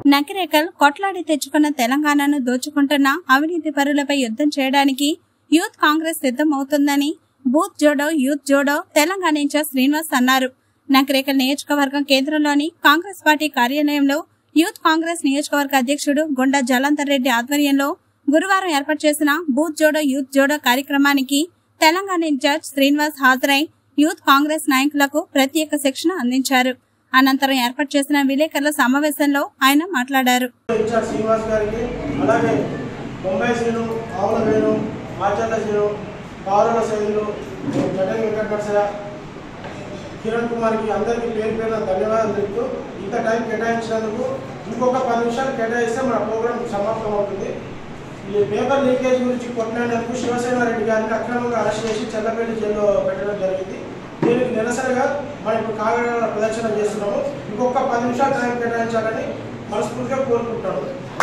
నకిరేకల్ కొట్లాడి తెచ్చుకున్న తెలంగాణను దోచుకుంటున్న అవినీతి పరులపై యుద్ధం చేయడానికి యూత్ కాంగ్రెస్ సిద్ధమవుతుందని booth Jodo youth Jodo Telangana incharge Srinivas అన్నారు నకిరేకల్ నియోజకవర్గం కేంద్రంలోని కాంగ్రెస్ పార్టీ కార్యాలయంలో యూత్ కాంగ్రెస్ నియోజకవర్గ అధ్యక్షుడు గుండా జలంధర్ రెడ్డి ఆధ్వర్యంలో గురువారం ఏర్పాటు చేసిన బూత్ జోడో యూత్ జోడో కార్యక్రమానికి తెలంగాణ ఇన్ఛార్జ్ శ్రీనివాస్ హాజరై యూత్ కాంగ్రెస్ నాయకులకు ప్రత్యేక శిక్షణ అందించారు అనంతరం ఏర్పాటు చేసిన విలేకరుల సమావేశంలో ఆయన మాట్లాడారు ఇన్ఛార్జ్ శ్రీనివాస్ గారికి అలాగే బొంబాయి శ్రీను ఆవుల వేణు మాచర్ల శ్రీను పావుల శైలు జగన్ వెంకటరసయ్య కిరణ్ కుమార్కి అందరికీ పేరు పేరున ధన్యవాదాలు తెలుపుతూ ఇంత టైం కేటాయించినందుకు ఇంకొక పది నిమిషాలు కేటాయిస్తే మన ప్రోగ్రాం సమాప్తం అవుతుంది ఈ పేపర్ లీకేజ్ గురించి కొట్టినందుకు శివసేన రెడ్డి గారిని అక్రమంగా అరెస్ట్ చేసి చెల్లపల్లి జైల్లో పెట్టడం జరిగింది దీనికి నిరసనగా మనం ఇప్పుడు కాకినాడ ప్రదర్శన చేస్తున్నాము ఇంకొక పది నిమిషాలు టైం కేటాయించాలని మనస్ఫూర్తిగా కోరుకుంటాము